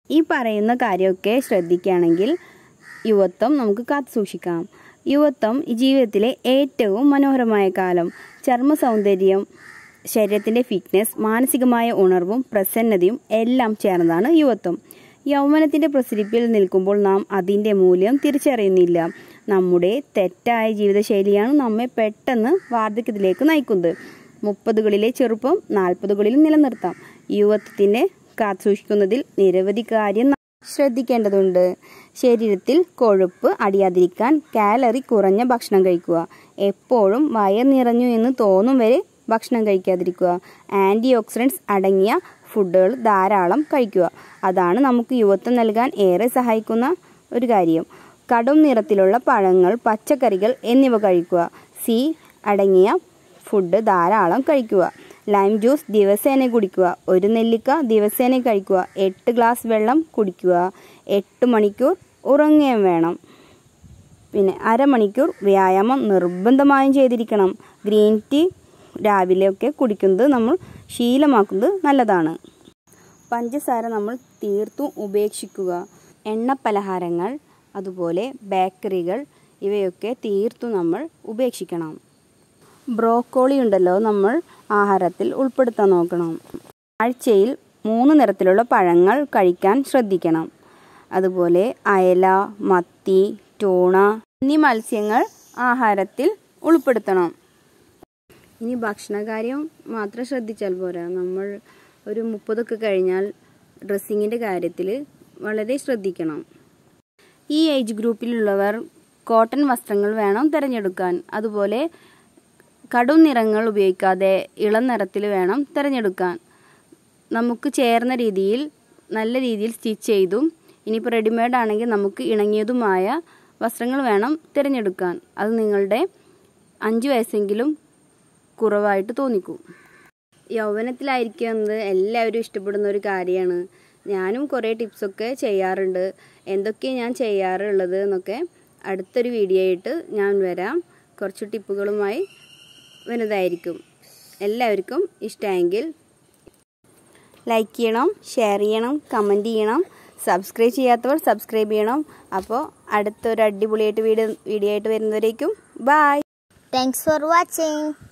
ഈ പറയുന്ന കാര്യമൊക്കെ ശ്രദ്ധിക്കുകയാണെങ്കിൽ യുവത്വം നമുക്ക് കാത്തു സൂക്ഷിക്കാം യുവത്വം ഈ ജീവിതത്തിലെ ഏറ്റവും മനോഹരമായ കാലം ചർമ്മ സൗന്ദര്യം ശരീരത്തിൻ്റെ ഫിറ്റ്നസ് മാനസികമായ ഉണർവും പ്രസന്നതയും എല്ലാം ചേർന്നതാണ് യുവത്വം യൗവനത്തിൻ്റെ പ്രസരിപ്പിൽ നിൽക്കുമ്പോൾ നാം അതിൻ്റെ മൂല്യം തിരിച്ചറിയുന്നില്ല നമ്മുടെ തെറ്റായ ജീവിതശൈലിയാണ് നമ്മെ പെട്ടെന്ന് വാർദ്ധക്യത്തിലേക്ക് നയിക്കുന്നത് മുപ്പതുകളിലെ ചെറുപ്പം നാൽപ്പതുകളിൽ നിലനിർത്താം യുവത്വത്തിനെ കാത്തുസൂക്ഷിക്കുന്നതിൽ നിരവധി കാര്യം നാം ശ്രദ്ധിക്കേണ്ടതുണ്ട് ശരീരത്തിൽ കൊഴുപ്പ് അടിയാതിരിക്കാൻ കാലറി കുറഞ്ഞ ഭക്ഷണം കഴിക്കുക എപ്പോഴും വയർ നിറഞ്ഞു എന്ന് തോന്നും വരെ ഭക്ഷണം കഴിക്കാതിരിക്കുക ആൻറ്റി ഓക്സിഡൻസ് അടങ്ങിയ ഫുഡുകൾ ധാരാളം കഴിക്കുക അതാണ് നമുക്ക് യുവത്വം നൽകാൻ ഏറെ സഹായിക്കുന്ന ഒരു കാര്യം കടും നിറത്തിലുള്ള പഴങ്ങൾ പച്ചക്കറികൾ എന്നിവ കഴിക്കുക സി അടങ്ങിയ ഫുഡ് ധാരാളം കഴിക്കുക ലൈം ജ്യൂസ് ദിവസേന കുടിക്കുക ഒരു നെല്ലിക്ക ദിവസേന കഴിക്കുക എട്ട് ഗ്ലാസ് വെള്ളം കുടിക്കുക എട്ട് മണിക്കൂർ ഉറങ്ങുകയും വേണം പിന്നെ അരമണിക്കൂർ വ്യായാമം നിർബന്ധമായും ചെയ്തിരിക്കണം ഗ്രീൻ ടീ രാവിലെയൊക്കെ കുടിക്കുന്നത് നമ്മൾ ശീലമാക്കുന്നത് നല്ലതാണ് പഞ്ചസാര നമ്മൾ തീർത്തും ഉപേക്ഷിക്കുക എണ്ണ പലഹാരങ്ങൾ അതുപോലെ ബേക്കറികൾ ഇവയൊക്കെ തീർത്തും നമ്മൾ ഉപേക്ഷിക്കണം ബ്രോക്കോളി ഉണ്ടല്ലോ നമ്മൾ ആഹാരത്തിൽ ഉൾപ്പെടുത്താൻ നോക്കണം ആഴ്ചയിൽ മൂന്ന് നിറത്തിലുള്ള പഴങ്ങൾ കഴിക്കാൻ ശ്രദ്ധിക്കണം അതുപോലെ അയല മത്തി ടൂണ എന്നീ മത്സ്യങ്ങൾ ആഹാരത്തിൽ ഉൾപ്പെടുത്തണം ഇനി ഭക്ഷണകാര്യം മാത്രം ശ്രദ്ധിച്ചാൽ പോരാ നമ്മൾ ഒരു മുപ്പതൊക്കെ കഴിഞ്ഞാൽ ഡ്രസ്സിങ്ങിൻ്റെ കാര്യത്തിൽ വളരെ ശ്രദ്ധിക്കണം ഈ ഏജ് ഗ്രൂപ്പിലുള്ളവർ കോട്ടൺ വസ്ത്രങ്ങൾ വേണം തിരഞ്ഞെടുക്കാൻ അതുപോലെ കടും നിറങ്ങൾ ഉപയോഗിക്കാതെ ഇളം നിറത്തിൽ വേണം തിരഞ്ഞെടുക്കാൻ നമുക്ക് ചേർന്ന രീതിയിൽ നല്ല രീതിയിൽ സ്റ്റിച്ച് ചെയ്തും ഇനിയിപ്പോൾ റെഡിമെയ്ഡ് ആണെങ്കിൽ നമുക്ക് ഇണങ്ങിയതുമായ വസ്ത്രങ്ങൾ വേണം തിരഞ്ഞെടുക്കാൻ അത് നിങ്ങളുടെ അഞ്ച് വയസ്സെങ്കിലും കുറവായിട്ട് തോന്നിക്കും യൗവനത്തിലായിരിക്കുന്നത് എല്ലാവരും ഇഷ്ടപ്പെടുന്ന ഒരു കാര്യമാണ് ഞാനും കുറേ ടിപ്സൊക്കെ ചെയ്യാറുണ്ട് എന്തൊക്കെയാണ് ഞാൻ ചെയ്യാറുള്ളത് എന്നൊക്കെ അടുത്തൊരു വീഡിയോ ആയിട്ട് ഞാൻ വരാം കുറച്ച് ടിപ്പുകളുമായി വരുന്നതായിരിക്കും എല്ലാവർക്കും ഇഷ്ടമായെങ്കിൽ ലൈക്ക് ചെയ്യണം ഷെയർ ചെയ്യണം കമൻറ്റ് ചെയ്യണം സബ്സ്ക്രൈബ് ചെയ്യാത്തവർ സബ്സ്ക്രൈബ് ചെയ്യണം അപ്പോൾ അടുത്തൊരു അടിപൊളിയായിട്ട് വീഡിയോ വീഡിയോ ആയിട്ട് വരുന്നവരേക്കും ബായ് Thanks for watching.